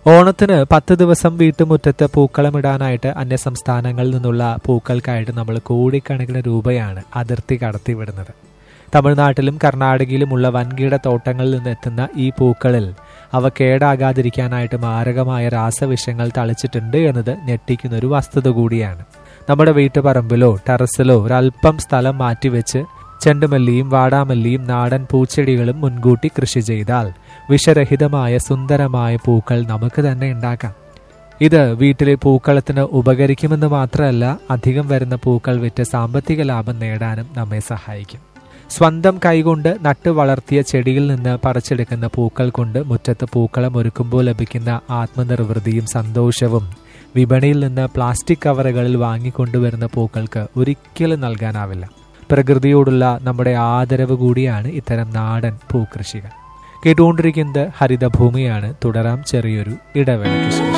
ഓണത്തിന് പത്ത് ദിവസം വീട്ടുമുറ്റത്ത് പൂക്കളമിടാനായിട്ട് അന്യസംസ്ഥാനങ്ങളിൽ നിന്നുള്ള പൂക്കൾക്കായിട്ട് നമ്മൾ കോടിക്കണക്കിന് രൂപയാണ് അതിർത്തി കടത്തിവിടുന്നത് തമിഴ്നാട്ടിലും കർണാടകയിലുമുള്ള വൻകിട തോട്ടങ്ങളിൽ നിന്ന് എത്തുന്ന ഈ പൂക്കളിൽ അവ കേടാകാതിരിക്കാനായിട്ട് മാരകമായ രാസവിഷങ്ങൾ തളിച്ചിട്ടുണ്ട് എന്നത് ഞെട്ടിക്കുന്ന ഒരു വസ്തുത കൂടിയാണ് നമ്മുടെ വീട്ടുപറമ്പിലോ ടെറസിലോ ഒരല്പം സ്ഥലം മാറ്റിവെച്ച് ചെണ്ടുമല്ലിയും വാടാമല്ലിയും നാടൻ പൂച്ചെടികളും മുൻകൂട്ടി കൃഷി ചെയ്താൽ വിഷരഹിതമായ സുന്ദരമായ പൂക്കൾ നമുക്ക് തന്നെ ഉണ്ടാക്കാം ഇത് വീട്ടിലെ പൂക്കളത്തിന് ഉപകരിക്കുമെന്ന് മാത്രമല്ല അധികം വരുന്ന പൂക്കൾ വിറ്റ് സാമ്പത്തിക ലാഭം നേടാനും നമ്മെ സഹായിക്കും സ്വന്തം കൈകൊണ്ട് നട്ടു വളർത്തിയ ചെടിയിൽ നിന്ന് പറിച്ചെടുക്കുന്ന പൂക്കൾ കൊണ്ട് മുറ്റത്ത് പൂക്കളം ഒരുക്കുമ്പോൾ ലഭിക്കുന്ന ആത്മനിർവൃതിയും സന്തോഷവും വിപണിയിൽ നിന്ന് പ്ലാസ്റ്റിക് കവറുകളിൽ വാങ്ങിക്കൊണ്ടുവരുന്ന പൂക്കൾക്ക് ഒരിക്കലും നൽകാനാവില്ല പ്രകൃതിയോടുള്ള നമ്മുടെ ആദരവ് കൂടിയാണ് ഇത്തരം നാടൻ പൂക്കൃഷികൾ കേട്ടുകൊണ്ടിരിക്കുന്നത് ഹരിതഭൂമിയാണ് തുടരാം ചെറിയൊരു ഇടവേളയ്ക്ക് ശേഷം